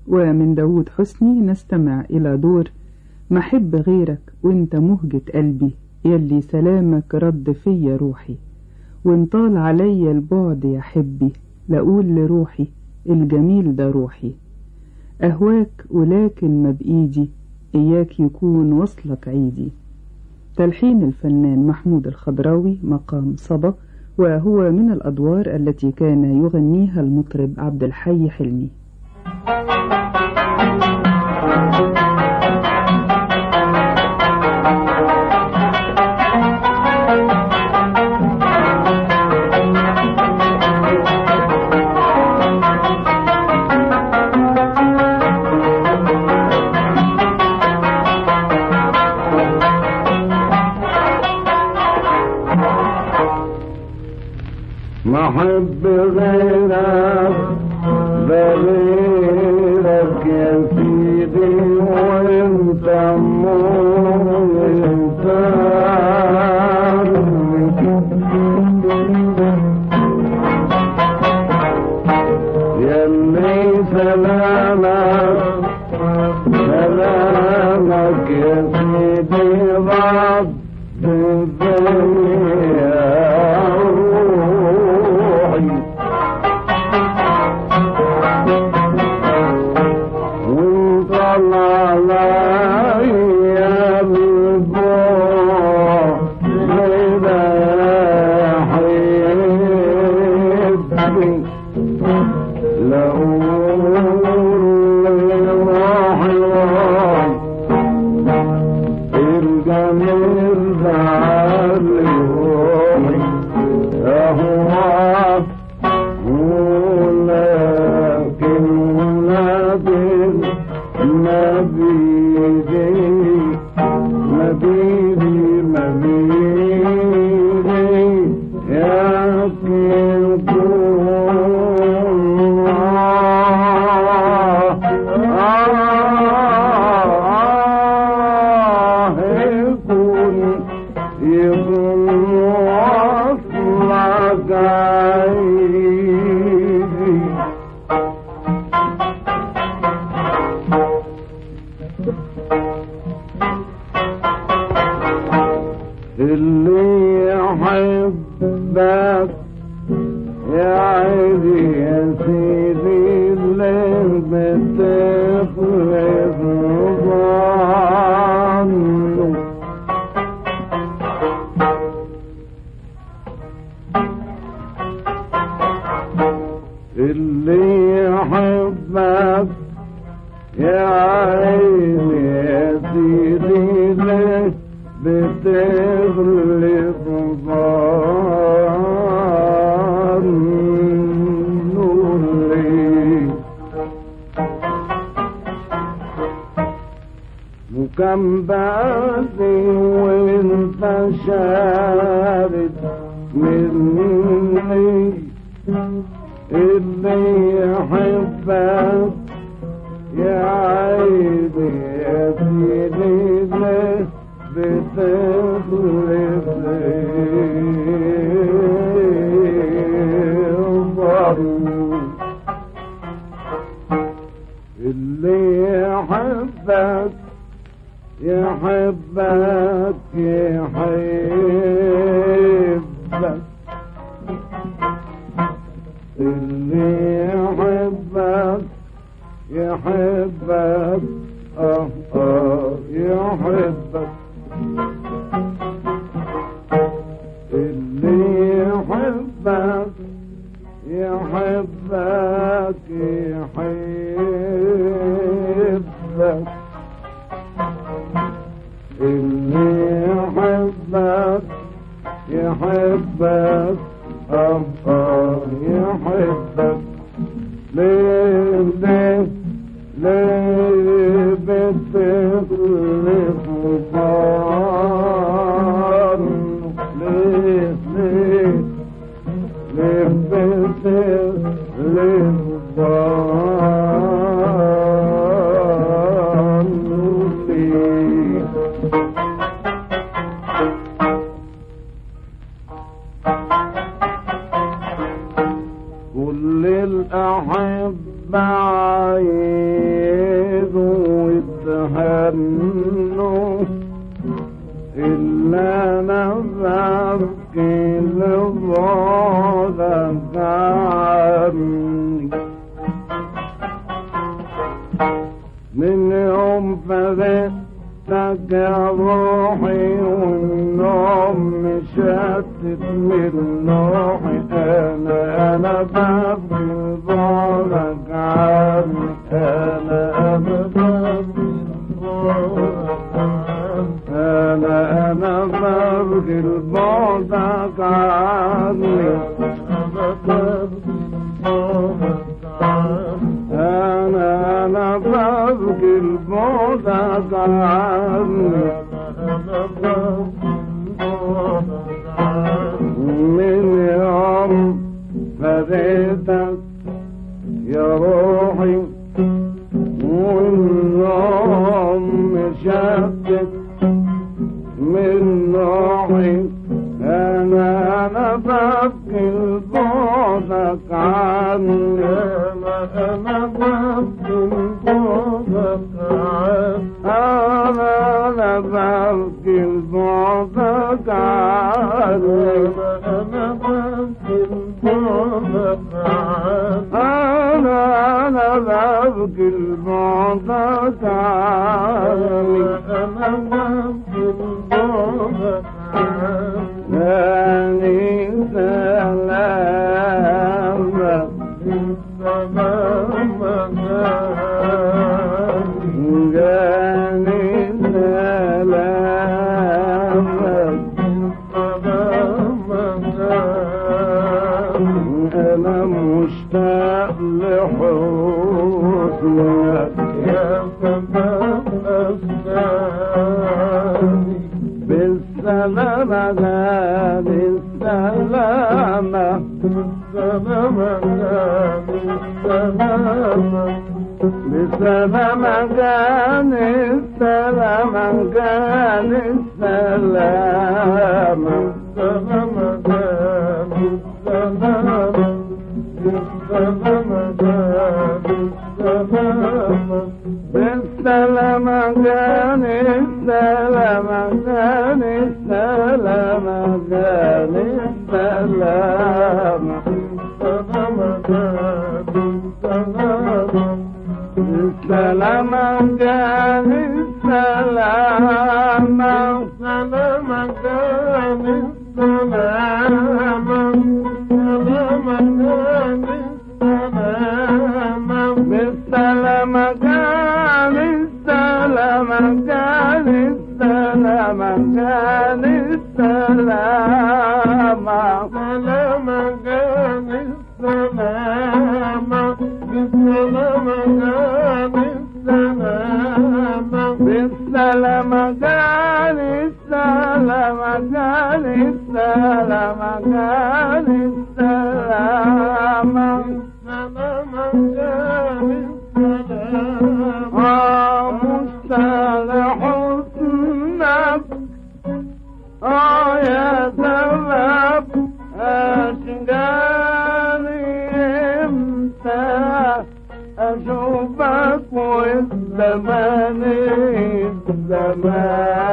ومن داود حسني نستمع إلى دور محب غيرك وانت مهجة قلبي يلي سلامك رد فيا روحي وان طال عليا البعد يا حبي لأقول لروحي الجميل ده روحي أهواك ولكن ما بإيدي إياك يكون وصلك عيدي تلحين الفنان محمود الخضراوي مقام صبا وهو من الأدوار التي كان يغنيها المطرب عبد الحي حلمي محب غيرك بغيرك يا سيدي وانت وانت يلي سلامك سلامك يا سيدي رب الدنيا روحي وانطلع عليا بالبوع ليلة حبي لأقول روحي روحي الجميل زعل روحي أهواك ولكن ولكن مبيدي مبيدي مبيدي يكن كون آه آه يكون يكون وصلك عيدي اللي يحبك يا عيدي يا سيدي اللي بتخلف ظنه اللي يحبك يا عيني يا سيدي ليه بتغلب ظنه ليه وكم بعدي وانت شارد مني اللي يحبك يا عيني يا سيدي ليه بتخلف ظنه اللي يحبك يحبك يحبك اللي يحبك يحبك اه اه يحبك اللي يحبك يحبك يحبك اللي يحبك يحبك اه اه يحبك ليه ليه ليه بتخلف ظنه ليه ليه ليه بتخلف ظنه ليه كل الأحبة عايزوا يتهنوا إلا نفسك لبعدك عني من يوم فدتك يا روحي والنوم مشتت من روحي انا انا ببكي بعدك عني انا انا ببكي انا انا ببكي بعدك عني انا انا ببكي بعدك عني من يوم فديتك يا روحي والنوم مشتت من روحي انا انا ببكي بعدك عني انا ببكي بعدك عني انا ببكي بعدك عني انا ببكي بعدك انا انا ببكي بعدك عني انا ببكي بعدك يعني سلام جاني سلام أنا مشتاق لحسنك يا سبب أسراري بالسلامة غالي السلامة بالسلامة غالي السلامة بالسلامة غالي السلامة غالي السلامة بالسلامة غالي السلامة بالسلامة غالي السلامة بالسلامة جاني السلامة جاني السلامة جاني السلامة السلامة جاني السلامة السلامة جاني السلامة السلامة جاني السلامة بالسلامة جاني السلامة جاني السلامة جاني السلامة سلامة جاني السلامة بالسلامة جاني السلامة بالسلامة جاني السلامة جاني السلامة جاني السلامة السلامة جاني السلامة آه مستلح حسنك آه يا سبب أشجاني امتى أشوفك والزمان الزمان